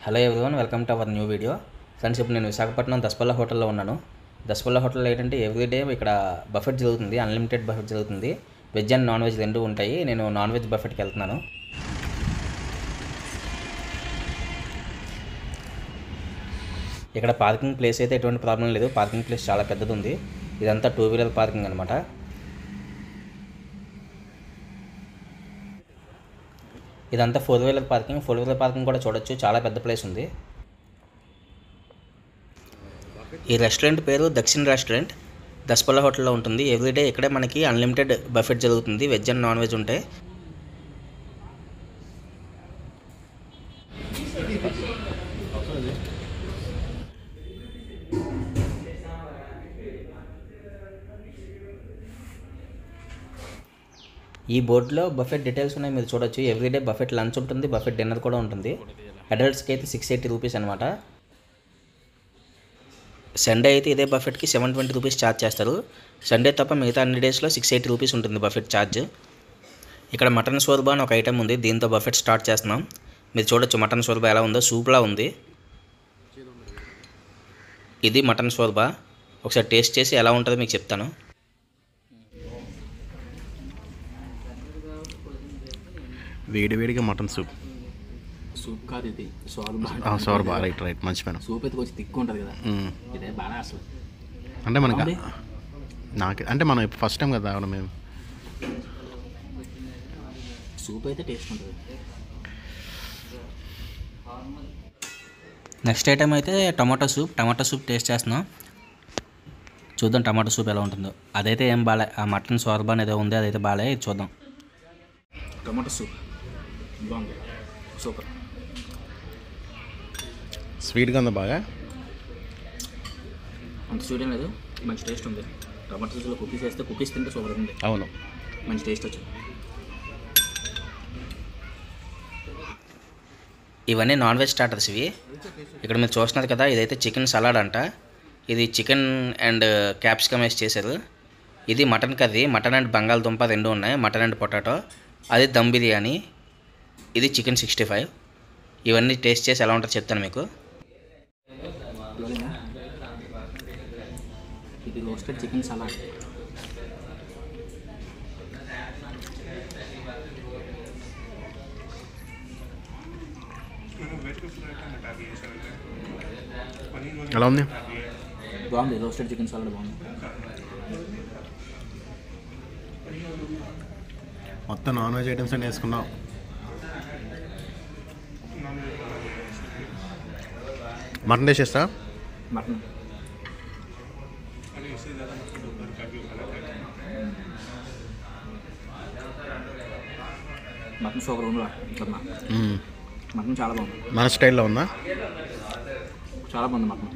Hello everyone welcome to our new video friends ఇప్పుడు నేను విశాఖపట్నం దసపల్ల హోటల్లో ఉన్నాను దసపల్ల హోటల్లో ఏంటంటే ఎవ్రీడే ఇక్కడ బఫెట్ జరుగుతుంది అన్లిమిటెడ్ బఫెట్ జరుగుతుంది వెజ్ అండ్ నాన్ వెజ్ రెండు ఉంటాయి నేను నాన్ వెజ్ బఫెట్కి వెళ్తున్నాను ఇక్కడ పార్కింగ్ ప్లేస్ అయితే ఎటువంటి ప్రాబ్లం లేదు పార్కింగ్ ప్లేస్ చాలా పెద్దది ఉంది ఇదంతా టూ వీలర్ పార్కింగ్ అనమాట ఇదంతా four wheeler parking four wheeler parking కూడా చూడొచ్చు చాలా పెద్ద ప్లేస్ ఉంది ఈ రెస్టారెంట్ పేరు దక్షిణ్ రెస్టారెంట్ దస్పల్ల హోటల్లో ఉంటుంది ఎవ్రీడే ఇక్కడే మనకి అన్లిమిటెడ్ బఫెట్ జరుగుతుంది వెజ్ అండ్ నాన్ వెజ్ ఉంటాయి ఈ బోర్డులో బఫెట్ డీటెయిల్స్ ఉన్నాయి మీరు చూడొచ్చు ఎవ్రీడే బఫెట్ లంచ్ ఉంటుంది బఫెట్ డిన్నర్ కూడా ఉంటుంది అడల్ట్స్కి అయితే సిక్స్ ఎయిటీ రూపీస్ అనమాట సండే అయితే ఇదే బఫెట్కి సెవెన్ ట్వంటీ రూపీస్ ఛార్జ్ చేస్తారు సండే తప్ప మిగతా అన్ని డేస్లో సిక్స్ ఎయిటీ రూపీస్ ఉంటుంది బఫెట్ ఛార్జ్ ఇక్కడ మటన్ సోర్బా అని ఒక ఐటెం ఉంది దీంతో బఫెట్ స్టార్ట్ చేస్తున్నాం మీరు చూడొచ్చు మటన్ సోర్బా ఎలా ఉందో సూప్లా ఉంది ఇది మటన్ సోర్బా ఒకసారి టేస్ట్ చేసి ఎలా ఉంటుందో మీకు చెప్తాను వేడివేడిగా మటన్ సూప్ సూప్ కాదు ఇది సోర్ సార్ బా రైట్ రైట్ మర్చిపోయాను సూప్ అయితే కొంచెం తిక్కు ఉంటుంది కదా మ్మ్. ఇదే బాగా అసలు అంటే మనకి అవును. నాకు అంటే మనం ఫస్ట్ టైం కదా రావడం మేము సూప్ అయితే టేస్ట్ ఉంటుంది నెక్స్ట్ ఐటమ్ అయితే tomato soup tomato soup taste చేస్తున్నాం చూద్దాం టమాటో సూప్ ఎలా ఉంటుందో అదైతే ఏం బాలే ఆ మటన్ సోర్బా ఏదో ఉంది అదైతే బాలే ఇది చూద్దాం టమాటో సూప్ బాగుంది సూపర్ స్వీట్గా ఉందా బాగా అంత స్వీట్ ఏం లేదు మంచి టేస్ట్ ఉంది టమాటో సూప్లో కుకీస్ వేస్తే కుకీస్ తింటే సూపర్ ఉంది అవును మంచి టేస్ట్ వచ్చింది ఇవన్నీ నాన్ వెజ్ స్టార్టర్స్ ఇవి ఇక్కడ మీరు చూస్తున్నారు కదా ఇదైతే చికెన్ సలాడ్ అంట ఇది చికెన్ అండ్ క్యాప్సికమ్ వేసి చేశారు ఇది మటన్ కర్రీ మటన్ అండ్ బంగాళదుంప రెండు ఉన్నాయి మటన్ అండ్ పొటాటో అది దమ్ బిర్యానీ ఇది చికెన్ సిక్స్టీ ఫైవ్ ఇవన్నీ టేస్ట్ చేసి ఎలా ఉంటుందో చెప్తాను మీకు ఇవ్వలేదా? ఇది రోస్టెడ్ చికెన్ సలాడ్ ఎలా ఉంది బాగుంది రోస్టెడ్ చికెన్ సలాడ్ బాగుంది మొత్తం నాన్ వెజ్ ఐటమ్స్ అన్ని వేసుకున్నాం మటన్ టేస్ట్ చేస్తా మటన్ మటన్ సూపర్ ఉంది కర్మ మ్మ్. మటన్ చాలా బాగుంది మన స్టైల్లో ఉందా చాలా బాగుంది మటన్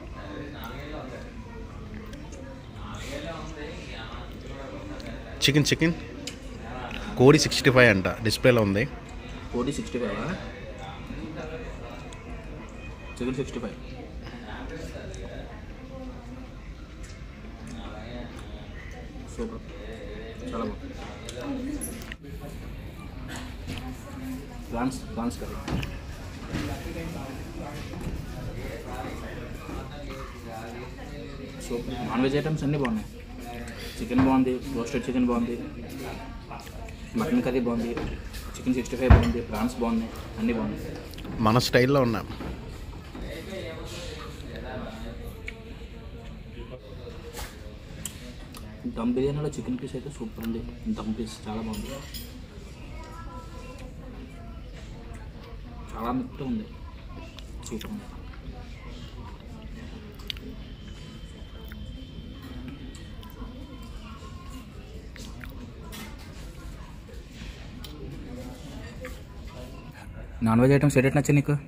చికెన్ చికెన్ కోడి సిక్స్టీ ఫైవ్ అంట డిస్ప్లేలో ఉంది కోటి sixty five chicken sixty five super చాలా బాగుంది prawns prawns curry super non veg items అన్నీ బాగున్నాయి చికెన్ బాగుంది రోస్టెడ్ చికెన్ బాగుంది మటన్ కర్రీ బాగుంది చికెన్ సిక్స్టీ ఫైవ్ బాగుంది ప్రాన్స్ బాగున్నాయి అన్నీ బాగున్నాయి మన స్టైల్లో ఉన్నా దమ్ బిర్యానీలో చికెన్ పీస్ అయితే సూపర్ ఉంది దమ్ పీస్ చాలా బాగుంది చాలా మెత్తగా ఉంది సూపర్ ఉంది నాన్ వెజ్ ఐటమ్స్ ఏదైతే నచ్చింది నీకు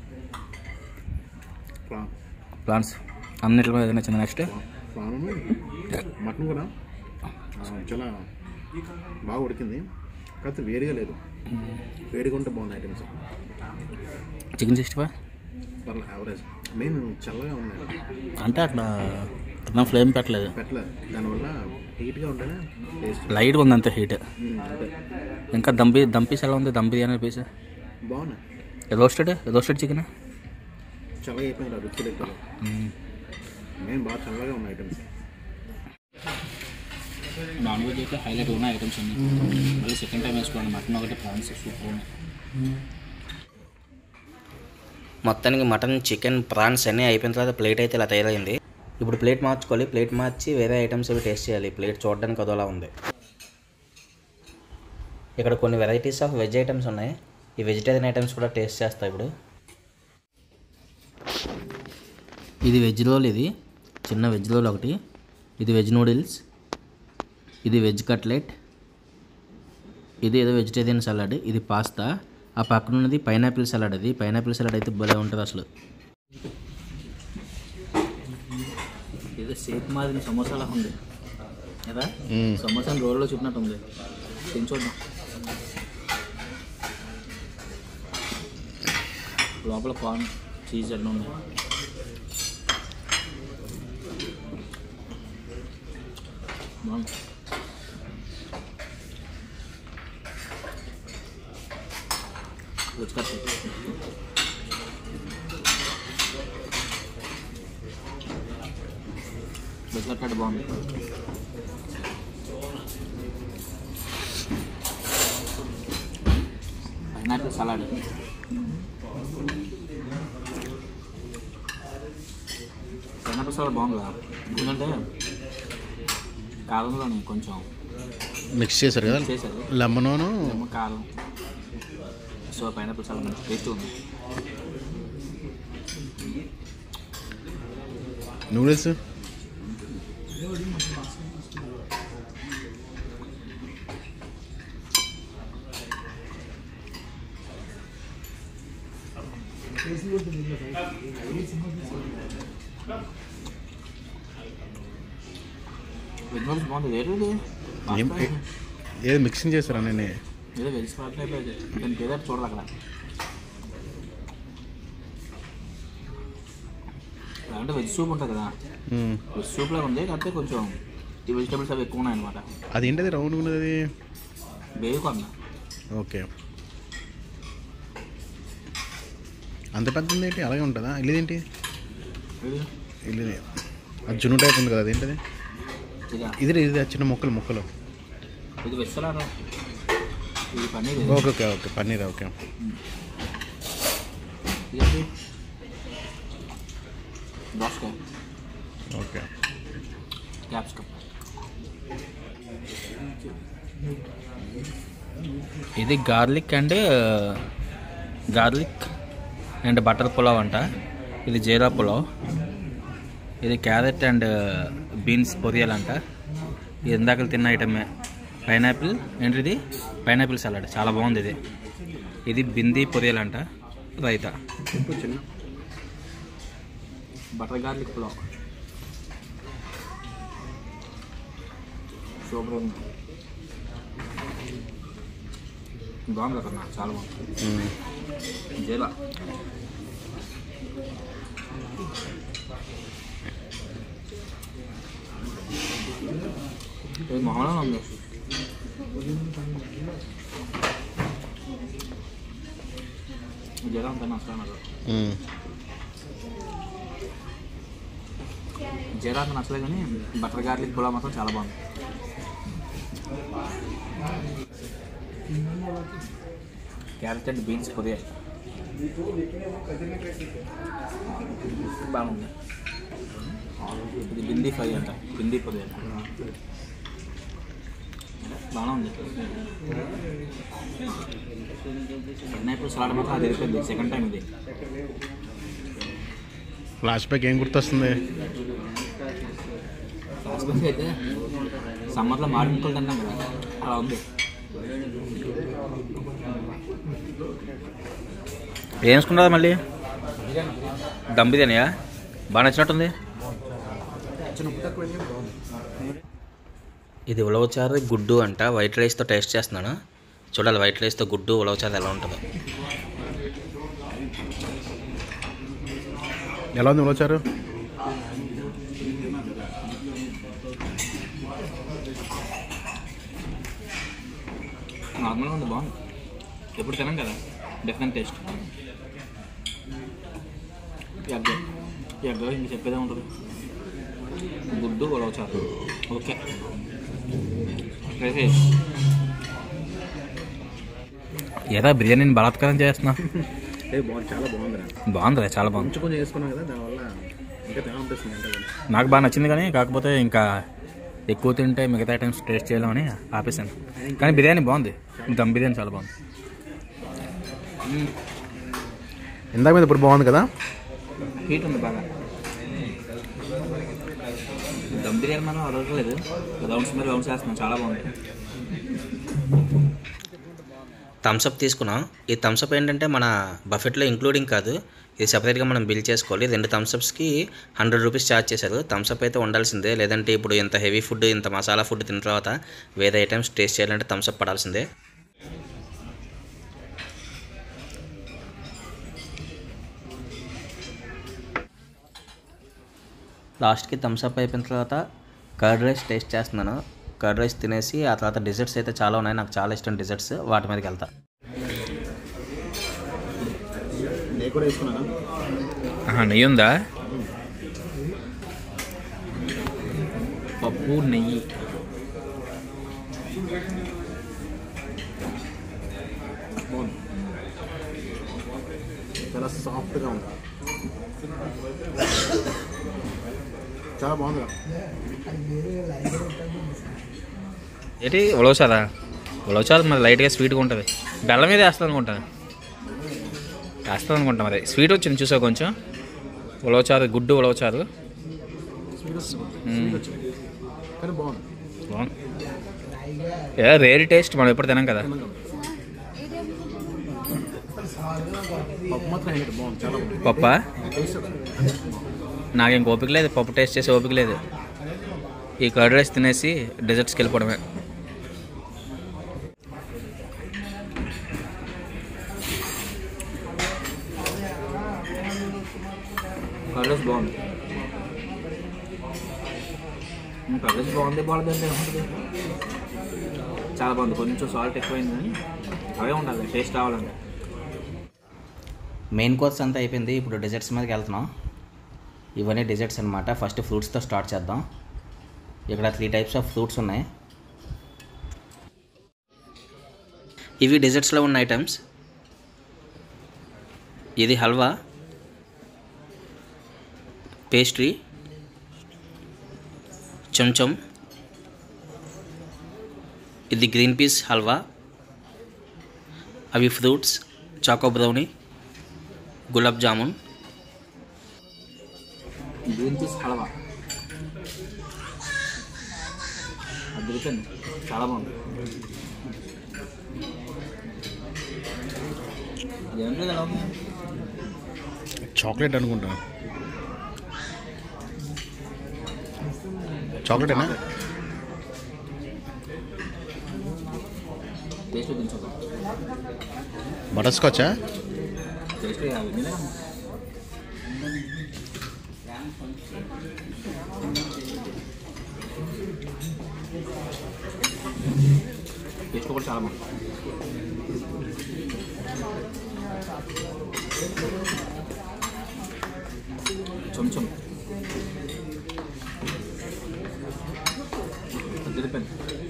ప్లాన్స్ అన్నిట్లో ఏదైనా నచ్చింది నెక్స్ట్ మటన్ కూడా చాలా బాగా ఉడికింది కాకపోతే వేడిగా లేదు వేడిగా ఉంటే బాగుంది ఐటమ్స్ చికెన్ సిక్స్టీ ఫైవ్ పర్లేదు యావరేజ్ మెయిన్ చల్లగా ఉన్నాయి అంటే అట్లా అట్లా ఫ్లేమ్ పెట్టలేదు పెట్టలేదు దానివల్ల హీట్గా ఉంటేనే టేస్ట్ లైట్గా ఉంది అంతే హీట్ అంతే ఇంకా దమ్ బి దమ్ పీస్ ఎలా ఉంది దమ్ బిర్యానీ పీస్ బాగున్నాయి రోస్టెడ్ రోస్టెడ్ చికెన్ చల్లగా అయిపోయింది రుచి లెక్కలు నేను బాగా చల్లగా ఉన్నాయి ఐటమ్స్ నాన్ వెజ్ అయితే హైలైట్ ఉన్న ఐటమ్స్ అన్ని మళ్ళీ సెకండ్ టైం వేసుకోండి మటన్ ఒకటి ప్రాన్స్ సూపర్ ఉన్నాయి మొత్తానికి మటన్ చికెన్ ప్రాన్స్ అన్నీ అయిపోయిన తర్వాత ప్లేట్ అయితే ఇలా తయారైంది ఇప్పుడు ప్లేట్ మార్చుకోవాలి ప్లేట్ మార్చి వేరే ఐటమ్స్ అవి టేస్ట్ చేయాలి ప్లేట్ చూడడానికి అదోలా ఉంది ఇక్కడ కొన్ని వెరైటీస్ ఆఫ్ వెజ్ ఐటమ్స్ ఉన్నాయి ఈ వెజిటేరియన్ ఐటమ్స్ కూడా టేస్ట్ చేస్తా ఇప్పుడు ఇది వెజ్ రోల్ ఇది చిన్న వెజ్ రోల్ ఒకటి ఇది వెజ్ నూడిల్స్ ఇది వెజ్ కట్లెట్ ఇది ఏదో వెజిటేరియన్ సలాడ్ ఇది పాస్తా ఆ పక్కన ఉన్నది పైనాపిల్ సలాడ్ అది పైనాపిల్ సలాడ్ అయితే భలే ఉంటుంది అసలు ఏదో షేప్ మాదిరి సమోసాలా ఉంది కదా సమోసాని రోల్లో చుట్టినట్టు ఉంది తిని చూద్దాం లోపల కార్న్ చీజ్ అన్నీ ఉన్నాయి బాగుంది రుచికట్టు రుచికట్టు బాగుంది పైనాపిల్ సలాడ్ పైనాపిల్ సలాడ్ బాగుంది ఎందుకంటే కాలంలోనే కొంచెం మిక్స్ చేశారు కదా చేశారు లెమనోను ఏమో కారం సో పైనాపిల్ చాలా మంచి టేస్ట్ ఉంది నూడిల్స్ వెజ్ నూడిల్స్ బాగుంది వేరే ఏం ఏదో మిక్సింగ్ చేశారా నేను ఏదో వెజ్ స్పాట్ టైప్ అయితే నేను ఏదో చూడదు అక్కడ అంటే వెజ్ సూప్ ఉంటుంది కదా వెజ్ సూప్ లాగా ఉంది కాకపోతే కొంచెం ఈ వెజిటేబుల్స్ అవి ఎక్కువ ఉన్నాయన్నమాట అదేంటది రౌండ్ ఉన్నది బేబీ కొన్న ఓకే అంత పెద్ద ఉంది ఏంటి అలాగే ఉంటుందా ఇల్లుదేంటి ఇల్లుది అది జున్ను టైప్ ఉంది కదా అదేంటది ఇదా ఇది ఇది ఆ చిన్న మొక్కలు మొక్కలు ఇది వెజ్ సలాడ్ ఇది పన్నీర్ ఇది. Okay okay okay paneer okay ఇదేంటి దోసకాయ ఓకే క్యాప్సికమ్ ఇది garlic and garlic and butter pulao అంట ఇది జీరా పులావ్ ఇది క్యారెట్ అండ్ బీన్స్ పొరియల్ అంట ఇది ఇందాక తిన్న ఐటమే పైనాపిల్ ఏంటిది పైనాపిల్ సలాడ్ చాలా బాగుంది ఇది ఇది బింది పొరియల్ అంట రైతా చిన్న బటర్ గార్లిక్ పులావ్ సూపర్ ఉంది బాగుంది అక్కడ నాకు చాలా బాగుంది జీరా ఇది మామూలుగా ఉంది జీరా అంతా నష్టం నాకు జీరా అంత నచ్చలేదు కానీ బటర్ గార్లిక్ పులావ్ మాత్రం చాలా బాగుంది క్యారెట్ అండ్ బీన్స్ పొరియల్ బాగుంది ఇది బిందీ ఫ్రై అంట బిందీ పొరియల్ బాగానే ఉంది పైనాపిల్ సలాడ్ మాత్రం అది అయిపోయింది సెకండ్ టైం ఇది ఫ్లాష్ బ్యాక్ ఏం గుర్తొస్తుంది ఫాస్ట్గా అయితే సమ్మర్లో మామిడిపళ్ళు తింటాం కదా అలా ఉంది ఏం వేసుకున్నారా మళ్ళీ దమ్ బిర్యానీయా బాగా నచ్చినట్టుంది ఇది ఉలవచారు గుడ్డు అంట వైట్ రైస్తో టేస్ట్ చేస్తున్నాను చూడాలి వైట్ రైస్తో గుడ్డు ఉలవచారు ఎలా ఉంటుందో ఎలా ఉంది వచ్చారు నార్మల్గా ఉంది బాగుంది ఎప్పుడు తినాం కదా డిఫరెంట్ టేస్ట్ ఎగ్ ఎగ్ ఇంక చెప్పేదే ఉంటుంది గుడ్డు ఉలవచారు ఓకే అయితే ఏదా బిర్యానీని బలాత్కారం చేస్తున్నా ఏ బాగుంది చాలా బాగుందిరా బాగుంది చాలా బాగుంది కొంచెం కొంచెం వేసుకున్నాం కదా దానివల్ల ఇంకా తినాలనిపిస్తుంది అంటే కూడా. నాకు బాగా నచ్చింది కానీ కాకపోతే ఇంకా ఎక్కువ తింటే మిగతా ఐటమ్స్ టేస్ట్ చేయాలని ఆపేసాను కానీ బిర్యానీ బాగుంది దమ్ బిర్యానీ చాలా బాగుంది ఇందాక మీద ఇప్పుడు బాగుంది కదా హీట్ ఉంది బాగా దమ్ బిర్యానీ మనం అడగట్లేదు రౌండ్స్ మీద రౌండ్స్ వేస్తున్నాం చాలా బాగుంది థమ్స్అప్ తీసుకున్నాం ఈ థమ్స్అప్ ఏంటంటే మన బఫెట్లో ఇంక్లూడింగ్ కాదు ఇది సపరేట్గా మనం బిల్ చేసుకోవాలి రెండు థమ్స్అప్స్కి హండ్రెడ్ రూపీస్ ఛార్జ్ చేశారు థమ్స్అప్ అయితే ఉండాల్సిందే లేదంటే ఇప్పుడు ఇంత హెవీ ఫుడ్ ఇంత మసాలా ఫుడ్ తిన్న తర్వాత వేరే ఐటమ్స్ టేస్ట్ చేయాలంటే థమ్స్అప్ పడాల్సిందే లాస్ట్కి థమ్స్అప్ అయిపోయిన తర్వాత కర్డ్ రైస్ టేస్ట్ చేస్తున్నాను కర్డ్ రైస్ తినేసి ఆ తర్వాత డిజర్ట్స్ అయితే చాలా ఉన్నాయి నాకు చాలా ఇష్టం డిజర్ట్స్ వాటి మీదకి వెళ్తా నేను కూడా వేసుకున్నాను నెయ్యి ఉందా పప్పు నెయ్యి బాగుంది చాలా సాఫ్ట్గా ఉంది చాలా బాగుందిరా ఏంటి ఉలవచారా ఉలవచారు మరి లైట్గా స్వీట్గా ఉంటుంది బెల్లం మీద వేస్తుంది అనుకుంటాను వేస్తుంది అనుకుంటా మరి స్వీట్ వచ్చింది చూసా కొంచెం ఉలవచారు గుడ్డు ఉలవచారు స్వీట్ వచ్చింది స్వీట్ వచ్చింది కానీ బాగుంది బాగుంది ఏ రేర్ టేస్ట్ మనం ఎప్పుడు తినాం కదా పప్పు మాత్రం ఏంటి బాగుంది చాలా బాగుంది పప్ప టేస్ట్ నాకేం ఓపిక లేదు పప్పు టేస్ట్ చేసే ఓపిక లేదు ఈ కర్డ్ రైస్ తినేసి డెజర్ట్స్కి వెళ్ళిపోవడమే కర్డ్ రైస్ బాగుంది కర్డ్ రైస్ బాగుంది బాగుంది అంటే చాలా బాగుంది కొంచెం సాల్ట్ ఎక్కువైంది కానీ అవే ఉండాలి టేస్ట్ రావాలంటే మెయిన్ కోర్స్ అంతా అయిపోయింది ఇప్పుడు డెజర్ట్స్ మీదకి వెళ్తున్నాం ఇవన్నీ డెజర్ట్స్ అనమాట ఫస్ట్ ఫ్రూట్స్తో స్టార్ట్ చేద్దాం ఇక్కడ త్రీ టైప్స్ ఆఫ్ ఫ్రూట్స్ ఉన్నాయి ఇవి డెజర్ట్స్లో ఉన్న ఐటమ్స్ ఇది హల్వా పేస్ట్రీ చెంచం ఇది గ్రీన్ పీస్ హల్వా అవి fruits choco brownie gulab jamun green peas halwa అద్భుతం చాలా బాగుంది ఏంటి ఎలా ఉంది చాక్లెట్ అనుకుంటాను చాక్లెటేనా టేస్ట్ కొంచెం బటర్ స్కాచా టేస్ట్ అవన్నీ టేస్ట్ కూడా చాలా బాగుంది కొంచెం తెలిపాను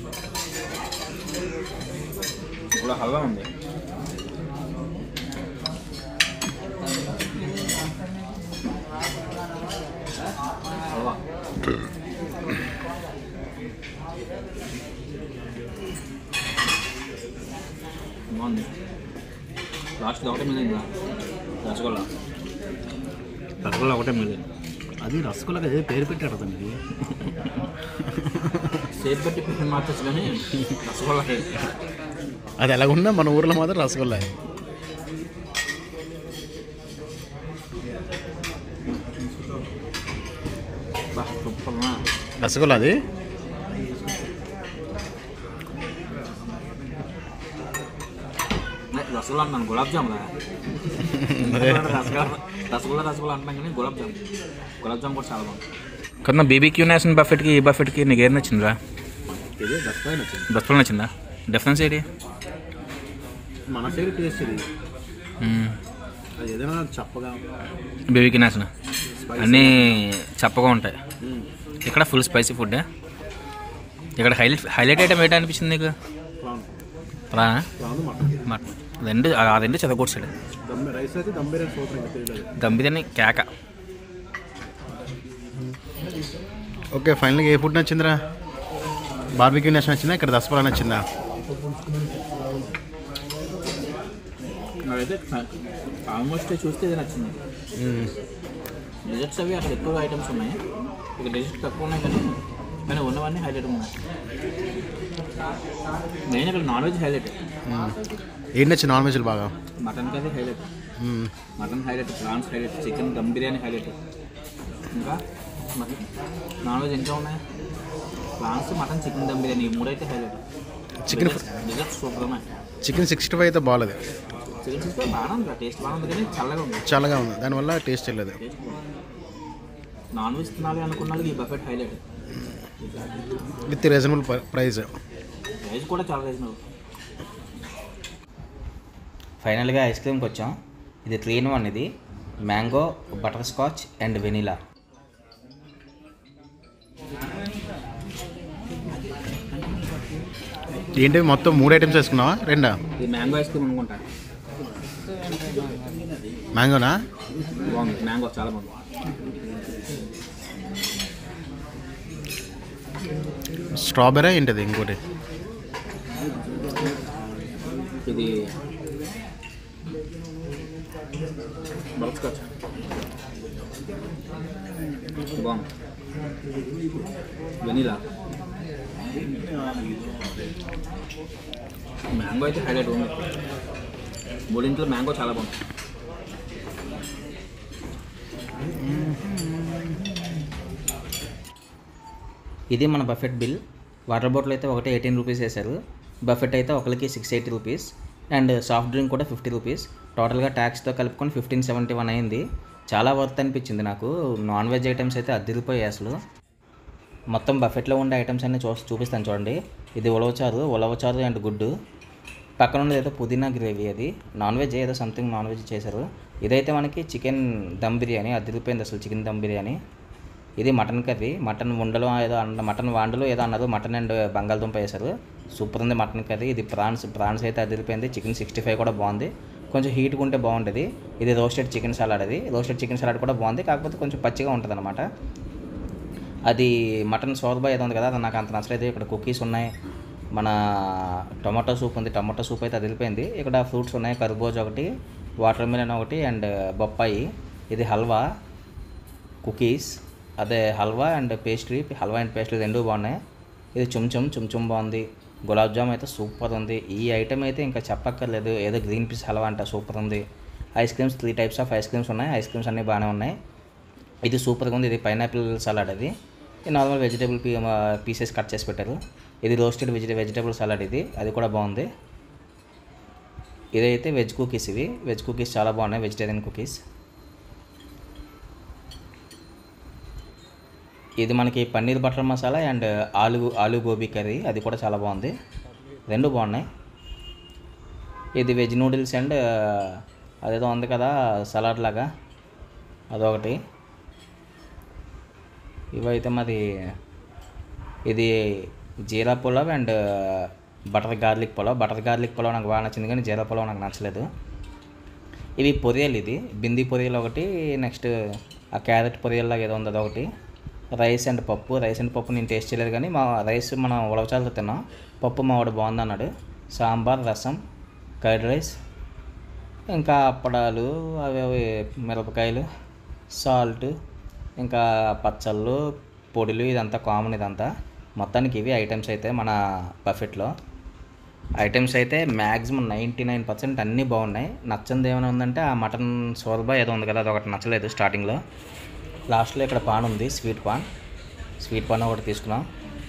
కూడా హల్వా ఉంది హల్వా బాగుంది లాస్ట్ ఒకటే మిగిలింది రసగుల్లా రసగుల్లా ఒకటే మిగిలింది అది రసగుల్లా ఏదో పేరు పెట్టాడు అతనికి సేపు పెట్టి పిల్లలు మార్చచ్చు కానీ రసగుల్లా అది ఎలాగున్నా మన ఊర్లో మాత్రం రసగుల్లా బా సూపర్నా రసగుల్లా అది రసగుల్లా అంటున్నాను గులాబ్ జామ్ రా రసగుల్లా రసగుల్లా రసగుల్లా అంటున్నాం కానీ గులాబ్ జామ్ గులాబ్ జామ్ కూడా చాలా బాగుంది కన్నా బీబీక్యూ నేషన్ బఫెట్కి ఈ బఫెట్కి నీకు ఏం నచ్చిందిరా ఇది దసరా నచ్చింది దసరా నచ్చిందా డిఫరెన్స్ ఏంటి మన సైడ్ టేస్ట్ ఇది మ్మ్. అది ఏదైనా చప్పగా బేబీకి నాశనం అన్నీ చప్పగా ఉంటాయి ఇక్కడ ఫుల్ స్పైసీ ఫుడ్ ఇక్కడ హైలైట్ హైలైట్ ఐటమ్ ఏంటి అనిపించింది నీకు ప్రాణ ప్రాను మటన్ మటన్ రెండు ఆ రెండు చెదగొట్టాడు దమ్ రైస్ అయితే దమ్ బిర్యానీ సూపర్ ఇంకా తెలియదు దమ్ బిర్యానీ కేక ఓకే ఫైనల్గా ఏ ఫుడ్ నచ్చిందిరా బార్బిక్యూ నేషన్ నచ్చిందా ఇక్కడ దసపరా నచ్చిందా నాకైతే ఆల్మోస్ట్ చూస్తే ఇది నచ్చింది డెజర్ట్స్ అవి అక్కడ ఎక్కువ ఐటమ్స్ ఉన్నాయి ఇక డెజర్ట్ తక్కువ ఉన్నాయి కానీ కానీ ఉన్నవన్నీ హైలైట్ ఉన్నాయి మెయిన్ ఇక్కడ నాన్ వెజ్ హైలైట్ ఏంటి నచ్చింది నాన్ వెజ్లు బాగా మటన్ కర్రీ హైలైట్ మ్మ్. Mutton highlight prawns highlight chicken dum biryani highlight ఇంకా మటన్ నాన్ వెజ్ ఇంకా ఉన్నాయి prawns mutton chicken dum biryani ఈ మూడైతే హైలైట్ చికెన్ డిజర్ట్స్ సూపర్ ఉన్నాయి చికెన్ సిక్స్టీ ఫైవ్ అయితే బాగాలేదు చికెన్ సిక్స్టీ బాగానే ఉంది టేస్ట్ బాగానే ఉంది కానీ చల్లగా ఉంది చల్లగా ఉంది దానివల్ల టేస్ట్ వెళ్ళలేదు టేస్ట్ నాన్ వెజ్ తినాలి అనుకున్న వాళ్ళకి ఈ buffet highlight with reasonable price price కూడా చాలా రీజనబుల్ ఫైనల్గా ఐస్ క్రీమ్కి వచ్చాం ఇది త్రీ ఇన్ వన్ ఇది mango butterscotch and vanilla ఏంటి మొత్తం మూడు ఐటమ్స్ వేసుకున్నావా రెండా ఇది మ్యాంగో ఐస్ క్రీమ్ అనుకుంటా మ్యాంగోనా బాగుంది మ్యాంగో చాలా బాగుంది స్ట్రాబెరీ ఏంటిది ఇంకోటి ఇది బటర్ స్కాచ్ బాగుంది వెనీలా మ్యాంగో అయితే హైలైట్ ఉంది మూడింట్లో మ్యాంగో చాలా బాగుంది ఇది మన బఫెట్ బిల్ వాటర్ బాటిల్ అయితే ఒకటి ఎయిటీన్ రూపీస్ వేశారు బఫెట్ అయితే ఒకరికి six eighty rupees and soft drink కూడా ఫిఫ్టీ రూపీస్ టోటల్గా ట్యాక్స్తో కలుపుకొని ఫిఫ్టీన్ సెవెంటీ వన్ అయింది చాలా వర్త్ అనిపించింది నాకు నాన్ వెజ్ ఐటమ్స్ అయితే అద్దరిపోయాయి అసలు మొత్తం బఫెట్లో ఉండే ఐటమ్స్ అన్ని చూ చూపిస్తాను చూడండి ఇది ఉలవచారు ఉలవచారు అండ్ గుడ్డు పక్కన ఉన్నది ఏదో పుదీనా గ్రేవీ అది నాన్ వెజ్ ఏదో సంథింగ్ నాన్ వెజ్ చేశారు ఇదైతే మనకి చికెన్ దమ్ బిర్యానీ అదిరిపోయింది అసలు చికెన్ దమ్ బిర్యానీ ఇది మటన్ కర్రీ మటన్ ఉండలో ఏదో అన్న మటన్ వాండలో ఏదో అన్నారు మటన్ అండ్ బంగాళదుంప వేశారు సూపర్ ఉంది మటన్ కర్రీ ఇది ప్రాన్స్ ప్రాన్స్ అయితే అదిరిపోయింది చికెన్ సిక్స్టీ ఫైవ్ కూడా బాగుంది కొంచెం హీట్గా ఉంటే బాగుంటుంది ఇది రోస్టెడ్ చికెన్ సలాడ్ అది రోస్టెడ్ చికెన్ సలాడ్ కూడా బాగుంది కాకపోతే కొంచెం పచ్చిగా ఉంటుంది అనమాట అది మటన్ సోర్బా ఏదో ఉంది కదా అది నాకు అంత నచ్చలేదు ఇక్కడ కుకీస్ ఉన్నాయి మన టొమాటో సూప్ ఉంది టొమాటో సూప్ అయితే అదిరిపోయింది ఇక్కడ ఫ్రూట్స్ ఉన్నాయి కర్బూజా ఒకటి వాటర్ మిలన్ ఒకటి అండ్ బొప్పాయి ఇది హల్వా కుకీస్ అదే halwa and pastry halwa and pastry రెండు బాగున్నాయి ఇది చుమ్చుమ్ చుమ్చుమ్ బాగుంది గులాబ్ జామ్ అయితే సూపర్ ఉంది ఈ ఐటెం అయితే ఇంకా చెప్పక్కర్లేదు ఏదో గ్రీన్ పీస్ హల్వా అంట సూపర్ ఉంది ice creams three types of ice creams ఉన్నాయి ఐస్ క్రీమ్స్ అన్నీ బాగానే ఉన్నాయి ఇది సూపర్గా ఉంది ఇది పైనాపిల్ సలాడ్ అది ఇది నార్మల్ వెజిటేబుల్ పీ పీసెస్ కట్ చేసి పెట్టారు ఇది రోస్టెడ్ వెజిటే వెజిటేబుల్ సలాడ్ ఇది అది కూడా బాగుంది ఇదైతే వెజ్ కుకీస్ ఇవి వెజ్ కుకీస్ చాలా బాగున్నాయి వెజిటేరియన్ కుకీస్ ఇది మనకి పన్నీర్ బటర్ మసాలా అండ్ ఆలు ఆలు గోబీ కర్రీ అది కూడా చాలా బాగుంది రెండు బాగున్నాయి ఇది వెజ్ నూడిల్స్ అండ్ అదేదో ఉంది కదా సలాడ్ లాగా అదొకటి ఇవైతే మరి ఇది jeera pulao and butter garlic pulao butter garlic pulao నాకు బాగా నచ్చింది కానీ జీరా పులావ్ నాకు నచ్చలేదు ఇవి పొరియలు ఇది బింది పొరియలు ఒకటి నెక్స్ట్ ఆ క్యారెట్ పొరియల్ లాగా ఏదో ఉంది అదొకటి రైస్ అండ్ పప్పు రైస్ అండ్ పప్పు నేను టేస్ట్ చేయలేదు కానీ మా రైస్ మనం ఉలవచాలతో తిన్నాం పప్పు మా వాడు బాగుంది అన్నాడు సాంబార్ రసం కర్డ్ రైస్ ఇంకా అప్పడాలు అవి అవి మిరపకాయలు సాల్ట్ ఇంకా పచ్చళ్ళు పొడులు ఇదంతా కామన్ ఇదంతా మొత్తానికి ఇవి ఐటమ్స్ అయితే మన బఫెట్లో ఐటమ్స్ అయితే మ్యాక్సిమం నైంటీ నైన్ పర్సెంట్ అన్నీ బాగున్నాయి నచ్చంది ఏమైనా ఉందంటే ఆ మటన్ సోర్బా ఏదో ఉంది కదా అది ఒకటి నచ్చలేదు స్టార్టింగ్లో లాస్ట్లో ఇక్కడ పాన్ ఉంది స్వీట్ పాన్ స్వీట్ పాన్ ఒకటి తీసుకున్నాం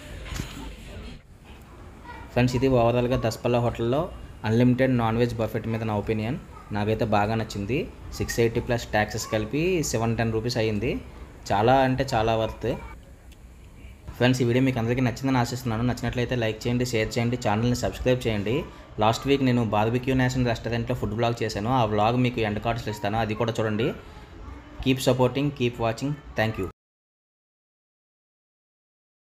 ఫ్రెండ్స్ ఇది ఓవరాల్గా దస్పల్లా హోటల్లో అన్లిమిటెడ్ నాన్ వెజ్ బఫెట్ మీద నా ఒపీనియన్ నాకైతే బాగా నచ్చింది సిక్స్ ఎయిటీ ప్లస్ ట్యాక్సెస్ కలిపి సెవెన్ టెన్ రూపీస్ అయ్యింది చాలా అంటే చాలా వర్త్ ఫ్రెండ్స్ ఈ వీడియో మీకు అందరికీ నచ్చిందని ఆశిస్తున్నాను నచ్చినట్లయితే లైక్ చేయండి షేర్ చేయండి ఛానల్ని సబ్స్క్రైబ్ చేయండి లాస్ట్ వీక్ నేను బార్బిక్యూ నేషన్ రెస్టారెంట్లో ఫుడ్ బ్లాగ్ చేశాను ఆ వ్లాగ్ మీకు ఎండ్ కార్డ్స్లో ఇస్తాను అది కూడా చూడండి keep supporting keep watching thank you